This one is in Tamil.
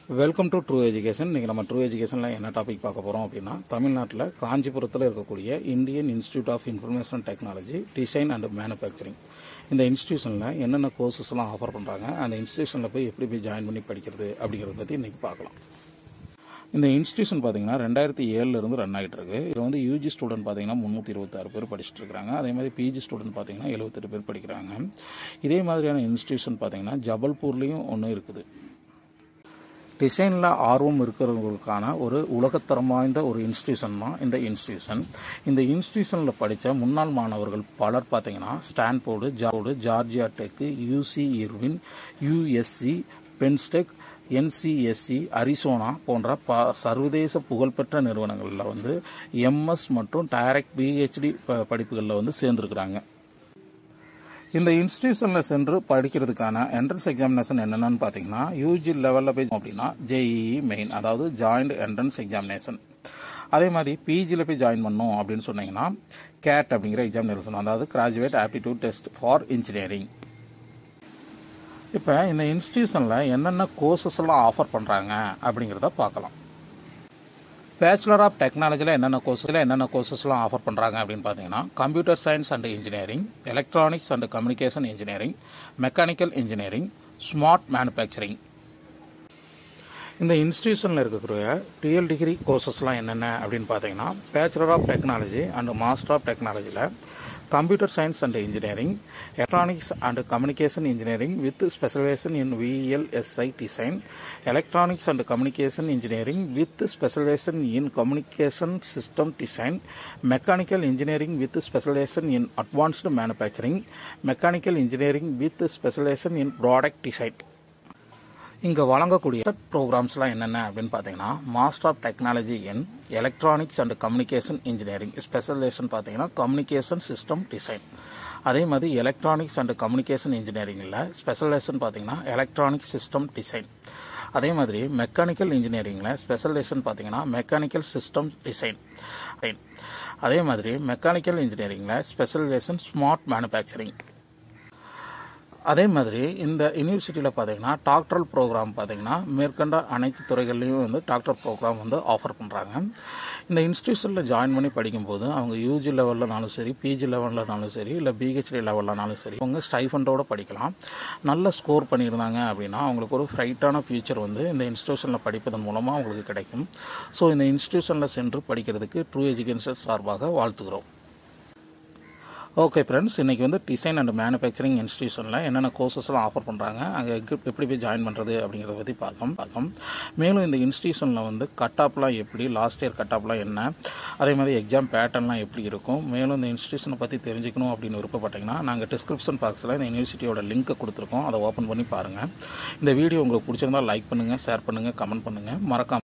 வெல்கம் டு ட்ரூ எஜுகேஷன் இன்றைக்கி நம்ம ட்ரூ எஜுகேஷனில் என்ன டாபிக் பார்க்க போகிறோம் அப்படின்னா தமிழ்நாட்டில் காஞ்சிபுரத்தில் இருக்கக்கூடிய Indian Institute of Information Technology Design and Manufacturing இந்த இன்ஸ்டியூஷனில் என்னென்ன கோர்சஸ்லாம் ஆஃபர் பண்ணுறாங்க அந்த இன்ஸ்டியூஷனில் போய் எப்படி போய் ஜாயின் பண்ணி படிக்கிறது அப்படிங்கிறத பற்றி இன்றைக்கி பார்க்கலாம் இந்த இன்ஸ்டியூஷன் பார்த்தீங்கன்னா ரெண்டாயிரத்தி ஏழுலேருந்து ரன் ஆகிட்டு இருக்கு இது வந்து யூஜி ஸ்டூடெண்ட் பார்த்தீங்கன்னா முந்நூற்றி இருபத்தாறு பேர் படிச்சுட்டு இருக்காங்க அதே மாதிரி பிஜி ஸ்டூடெண்ட் பார்த்தீங்கன்னா எழுபத்தெட்டு பேர் படிக்கிறாங்க இதே மாதிரியான இன்ஸ்டியூஷன் பார்த்தீங்கன்னா ஜபல்பூர்லேயும் ஒன்று இருக்குது டிசைனில் ஆர்வம் இருக்கிறவங்களுக்கான ஒரு உலகத்தரம் வாய்ந்த ஒரு இன்ஸ்டியூஷன் தான் இந்த இன்ஸ்டியூஷன் இந்த இன்ஸ்டியூஷனில் படித்த முன்னாள் மாணவர்கள் பலர் பார்த்தீங்கன்னா ஸ்டான்போர்டு ஜார்டு Georgia Tech UC Irvine USC பென்ஸ்டெக் என்சிஎஸ்சி அரிசோனா போன்ற ப சர்வதேச புகழ்பெற்ற நிறுவனங்களில் வந்து எம்எஸ் மற்றும் டைரக்ட் பிஹெச்டி படிப்புகளில் வந்து சேர்ந்துருக்குறாங்க இந்த இன்ஸ்டியூஷனில் சென்று படிக்கிறதுக்கான என்ட்ரன்ஸ் எக்ஸாமினேஷன் என்னென்னு பார்த்தீங்கன்னா யூஜி லெவலில் போய் அப்படின்னா ஜேஇஇ மெயின் அதாவது ஜாயிண்ட் என்ட்ரன்ஸ் எக்ஸாமினேஷன் அதே மாதிரி பிஜியில் போய் ஜாயின் பண்ணோம் அப்படின்னு சொன்னீங்கன்னா கேட் அப்படிங்கிற எக்ஸாமினேஷன் அதாவது graduate aptitude test for engineering இப்போ இந்த இன்ஸ்டியூஷனில் என்னென்ன கோர்சஸ் எல்லாம் ஆஃபர் பண்ணுறாங்க அப்படிங்கிறத பார்க்கலாம் பேச்சுலர் ஆஃப் டெக்னாலஜியில் என்னென்ன கோர்ஸில் என்னென்ன கோர்சஸ்லாம் ஆஃபர் பண்ணுறாங்க அப்படின்னு பார்த்தீங்கன்னா computer science and engineering electronics and communication engineering mechanical engineering smart manufacturing இந்த இன்ஸ்டியூஷனில் இருக்கக்கூடிய டுவெல் டிகிரி கோர்சஸ்லாம் என்னென்ன அப்படின்னு பார்த்தீங்கன்னா bachelor of technology and master of டெக்னாலஜியில் computer science and engineering electronics and communication engineering with specialisation in VLSI design electronics and communication engineering with specialisation in communication system design mechanical engineering with specialisation in advanced manufacturing mechanical engineering with specialisation in product design இங்கே வழங்கக்கூடிய ப்ரோக்ராம்ஸ்லாம் என்னென்ன அப்படின்னு பார்த்தீங்கன்னா master of technology in electronics and communication engineering specialisation பார்த்தீங்கன்னா கம்யூனிகேஷன் சிஸ்டம் டிசைன் அதே மாதிரி எலக்ட்ரானிக்ஸ் அண்ட் கம்யூனிகேஷன் இன்ஜினியரிங்கில் ஸ்பெஷலைசேஷன் பார்த்தீங்கன்னா எலக்ட்ரானிக் சிஸ்டம் டிசைன் அதே மாதிரி மெக்கானிக்கல் இன்ஜினியரிங்கில் ஸ்பெஷலைசேஷன் பார்த்தீங்கன்னா மெக்கானிக்கல் சிஸ்டம் டிசைன் அதே மாதிரி மெக்கானிக்கல் இன்ஜினியரிங்கில் ஸ்பெஷலைசேஷன் ஸ்மார்ட் மேனுஃபேக்சரிங் அதே மாதிரி இந்த யூனிவர்சிட்டியில் பார்த்தீங்கன்னா டாக்டரல் ப்ரோக்ராம் பார்த்தீங்கன்னா மேற்கண்ட அனைத்து துறைகள்லையும் வந்து டாக்டர் ப்ரோக்ராம் வந்து ஆஃபர் பண்ணுறாங்க இந்த இன்ஸ்டியூஷனில் ஜாயின் பண்ணி படிக்கும்போது அவங்க யூஜி லெவல்லனாலும் சரி பிஜி லெவல்லனாலும் சரி இல்லை பிஹெச்டி லெவல்லனாலும் சரி அவங்க ஸ்டைஃபண்டோட படிக்கலாம் நல்ல ஸ்கோர் பண்ணியிருந்தாங்க அப்படின்னா அவங்களுக்கு ஒரு ஃப்ரைட்டான ஃபியூச்சர் வந்து இந்த இன்ஸ்டியூஷனில் படிப்பதன் மூலமாக அவங்களுக்கு கிடைக்கும் ஸோ இந்த இன்ஸ்டியூஷனில் சென்று படிக்கிறதுக்கு ட்ரூ எஜுகேஷன் சார்பாக வாழ்த்துக்கிறோம் ஓகே ஃப்ரெண்ட்ஸ் இன்றைக்கி வந்து டிசைன் அண்ட் மேனுஃபேக்சரிங் இன்ஸ்டியூஷனில் என்னென்ன கோர்சஸ்லாம் ஆஃபர் பண்ணுறாங்க அங்கே எப்படி போய் ஜாயின் பண்ணுறது அப்படிங்கிறத பற்றி பார்த்தோம் பார்த்தோம் மேலும் இந்த இன்ஸ்டியூஷனில் வந்து கட்டாப்லாம் எப்படி லாஸ்ட் இயர் கட்டாப்லாம் என்ன அதே மாதிரி எக்ஸாம் பேட்டர்ன்லாம் எப்படி இருக்கும் மேலும் இந்த இன்ஸ்டியூஷனை பற்றி தெரிஞ்சுக்கணும் அப்படின்னு விருப்பப்பட்டீங்கன்னா நாங்கள் டிஸ்கிரிப்ஷன் பாக்ஸில் இந்த யூனிவர்சிட்டியோட லிங்க்கை கொடுத்துருக்கோம் அதை ஓப்பன் பண்ணி பாருங்கள் இந்த வீடியோ உங்களுக்கு பிடிச்சிருந்தால் லைக் பண்ணுங்கள் ஷேர் பண்ணுங்கள் கமெண்ட் பண்ணுங்கள் மறக்காம